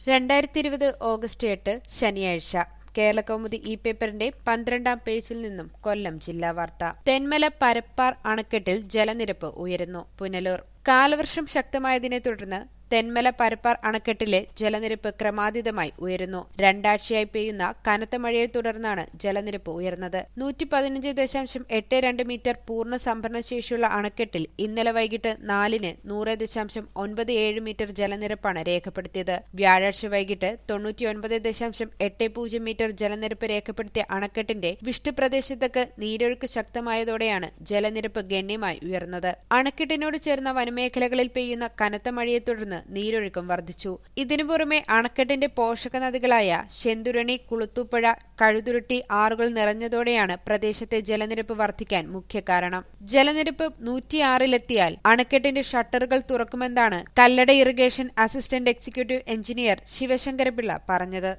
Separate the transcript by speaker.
Speaker 1: രണ്ടായിരത്തി ഇരുപത് ഓഗസ്റ്റ് എട്ട് ശനിയാഴ്ച കേരളകൗമുദി ഈ പേപ്പറിന്റെ പന്ത്രണ്ടാം പേജിൽ നിന്നും കൊല്ലം ജില്ലാ വാർത്ത തെന്മല പരപ്പാർ അണക്കെട്ടിൽ ജലനിരപ്പ് ഉയരുന്നു പുനലൂർ കാലവർഷം ശക്തമായതിനെ തുടർന്ന് തെന്മല പരപ്പാർ അണക്കെട്ടിലെ ജലനിരപ്പ് ക്രമാതീതമായി ഉയരുന്നു രണ്ടാഴ്ചയായി പെയ്യുന്ന കനത്ത മഴയെ തുടർന്നാണ് ജലനിരപ്പ് ഉയർന്നത് നൂറ്റി പതിനഞ്ച് ദശാംശം എട്ട് രണ്ട് മീറ്റർ പൂർണ്ണ സംഭരണശേഷിയുള്ള അണക്കെട്ടിൽ ഇന്നലെ വൈകിട്ട് നാലിന് നൂറ് ദശാംശം ഒൻപത് ഏഴ് മീറ്റർ ജലനിരപ്പാണ് രേഖപ്പെടുത്തിയത് വ്യാഴാഴ്ച വൈകിട്ട് തൊണ്ണൂറ്റിയൊൻപത് ദശാംശം എട്ട് പൂജ്യം മീറ്റർ ജലനിരപ്പ് രേഖപ്പെടുത്തിയ അണക്കെട്ടിന്റെ വിഷ്ടുപ്രദേശത്തേക്ക് നീരൊഴുക്ക് ശക്തമായതോടെയാണ് ജലനിരപ്പ് ഗണ്യമായി ഉയർന്നത് അണക്കെട്ടിനോട് ചേർന്ന വനമേഖലകളിൽ പെയ്യുന്ന കനത്ത മഴയെ തുടർന്ന് നീരൊഴുക്കും വർദ്ധിച്ചു ഇതിനു പുറമെ അണക്കെട്ടിന്റെ പോഷക നദികളായ ശെന്തുരണി കുളുത്തൂപ്പുഴ കഴുതുരുട്ടി ആറുകൾ നിറഞ്ഞതോടെയാണ് പ്രദേശത്തെ ജലനിരപ്പ് വർദ്ധിക്കാൻ മുഖ്യ കാരണം ജലനിരപ്പ് നൂറ്റിയാറിലെത്തിയാൽ അണക്കെട്ടിന്റെ ഷട്ടറുകൾ തുറക്കുമെന്നാണ് Kallada irrigation assistant executive engineer Sivasankarapillai പറഞ്ഞത്